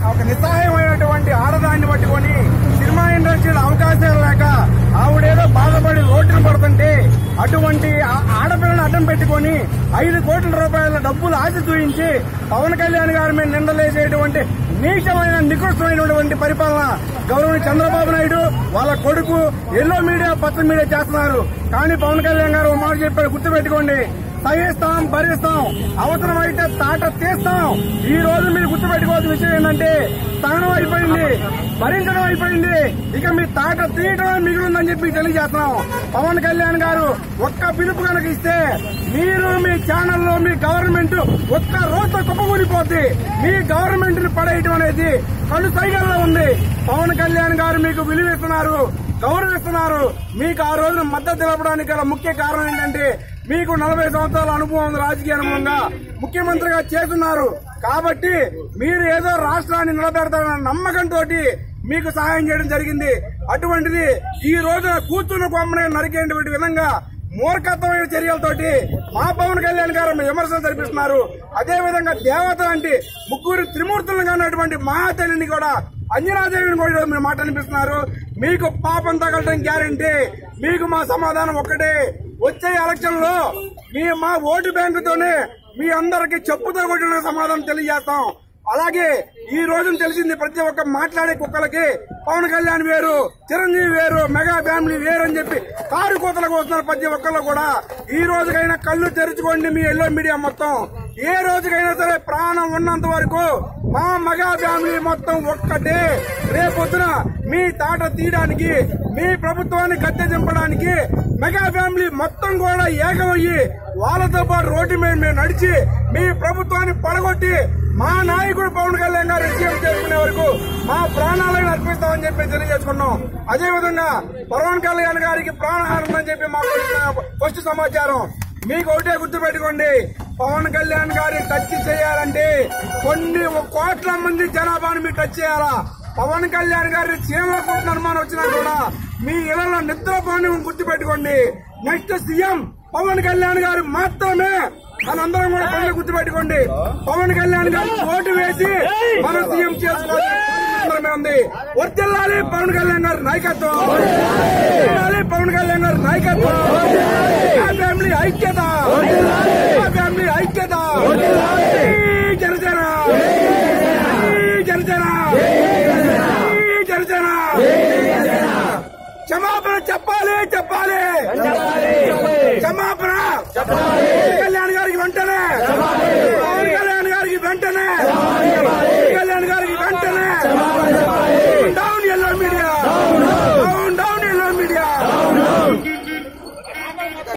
ఒక నిస్సహాయమైనటువంటి ఆడదాన్ని పట్టుకొని సినిమా ఇండస్ట్రీలో అవకాశాలు లేక ఆవిడేదో బాధపడి రోడ్డున పడుతుంటే అటువంటి ఆ- ఆడపిల్లని అడ్డం పెట్టుకొని ఐదు కోట్ల రూపాయల డబ్బులు ఆశ చూయించి పవన్ కళ్యాణ్ గారి మీద నిందలేసేటువంటి నీచమైన నికృష్టమైనటువంటి పరిపాలన గౌరవ చంద్రబాబు నాయుడు వాళ్ళ కొడుకు ఎల్లో మీడియా పచ్చ మీడియా చేస్తున్నారు కానీ పవన్ కళ్యాణ్ గారు ఒక మాట చెప్పారు గుర్తుపెట్టుకోండి సహిస్తాం భరిస్తాం అవసరమైతే తాట తీస్తాం ఈ రోజు మీరు గుర్తుపెట్టుకోవాల్సిన విషయం ఏంటంటే సహనం అయిపోయింది భరించడం అయిపోయింది ఇక మీ తాట తీయటమే మిగిలిందని చెప్పి తెలియజేస్తున్నాం పవన్ కళ్యాణ్ గారు ఒక్క పిలుపు కనుక ఇస్తే మీరు మీ ఛానల్లో మీ గవర్నమెంట్ ఒక్క రోజుతో కుప్పకూలిపోద్ది మీ గవర్నమెంట్ ని పడేయటం అనేది కళ్ళు సైగల్లో ఉంది పవన్ కళ్యాణ్ గారు మీకు విలువిస్తున్నారు గౌరవిస్తున్నారు మీకు ఆ రోజున మద్దతు తెలపడానికి గల ముఖ్య కారణం ఏంటంటే మీకు నలభై సంవత్సరాల అనుభవం ఉంది రాజకీయ అనుభవంగా ముఖ్యమంత్రిగా చేస్తున్నారు కాబట్టి మీరు ఏదో రాష్ట్రాన్ని నిలబెడతారన్న నమ్మకంతో మీకు సహాయం చేయడం జరిగింది అటువంటిది ఈ రోజున కూర్చున్న కొమ్మని నరికేటువంటి విధంగా మూర్ఖత్వమైన చర్యలతోటి మా పవన్ కళ్యాణ్ గారు విమర్శలు జరిపిస్తున్నారు అదే విధంగా దేవత లాంటి ముగ్గురు త్రిమూర్తులను కానటువంటి మహాతల్లిని కూడా అంజనాదేవిని కూడా ఈరోజు మీరు మాట అనిపిస్తున్నారు మీకు పాపం తగలటం గ్యారంటీ మీకు మా సమాధానం ఒక్కటే వచ్చే ఎలక్షన్ లో మీ మా ఓటు బ్యాంకుతోనే మీ అందరికి చెప్పుతో కొట్టిన సమాధానం తెలియజేస్తాం అలాగే ఈ రోజున తెలిసింది ప్రతి ఒక్క మాట్లాడే కుక్కలకి పవన్ కళ్యాణ్ వేరు చిరంజీవి వేరు మెగా ఫ్యామిలీ వేరు అని చెప్పి కారు కూతలకు వస్తున్నారు ప్రతి ఒక్కళ్ళు కూడా ఈ రోజుకైనా కళ్ళు తెరుచుకోండి మీ ఎల్లో మీడియా మొత్తం ఏ రోజుకైనా సరే ప్రాణం ఉన్నంత వరకు మా మెగా ఫ్యామిలీ మొత్తం ఒక్కటే రేపొద్దున మీ తాట తీయడానికి మీ ప్రభుత్వాన్ని గద్దె దింపడానికి మెగా ఫ్యామిలీ మొత్తం కూడా ఏకమయ్యి వాళ్ళతో పాటు రోడ్డు మీద మేము నడిచి మీ ప్రభుత్వాన్ని పడగొట్టి మా నాయకుడు పవన్ కళ్యాణ్ గారు విజయం చేసుకునే వరకు మా ప్రాణాలను అర్పిస్తామని చెప్పి తెలియజేసుకున్నాం అదే విధంగా పవన్ కళ్యాణ్ గారికి ప్రాణహారం ఉందని చెప్పి మాకు వచ్చిన ఫస్ట్ సమాచారం మీకు ఒకటే గుర్తు పెట్టుకోండి పవన్ కళ్యాణ్ గారి టచ్ చేయాలంటే కొన్ని కోట్ల మంది జనాభాని మీరు టచ్ చేయాలా పవన్ కళ్యాణ్ గారి చీమల కోట్ల అనుమానం వచ్చినా కూడా మీ ఇళ్లలో నిద్రపోని గుర్తు పెట్టుకోండి నెక్స్ట్ సీఎం పవన్ కళ్యాణ్ గారు మాత్రమే మనందరం కూడా పనులు గుర్తుపెట్టుకోండి పవన్ కళ్యాణ్ గారు ఓటు వేసి మనం సీఎం చేసుకోవాలి ఉంది వర్తిల్లాలి పవన్ కళ్యాణ్ గారి నాయకత్వం వర్ధిల్లాలి పవన్ కళ్యాణ్ గారి నాయకత్వం ఆ ఫ్యామిలీ ఐక్యత ఆ ఫ్యామిలీ ఐక్యత ఈ జనసేన ఈ జనసేన ఈ జనసేన క్షమాపణ చెప్పాలి చెప్పాలి క్షమాపణ కళ్యాణ్ గారికి వెంటనే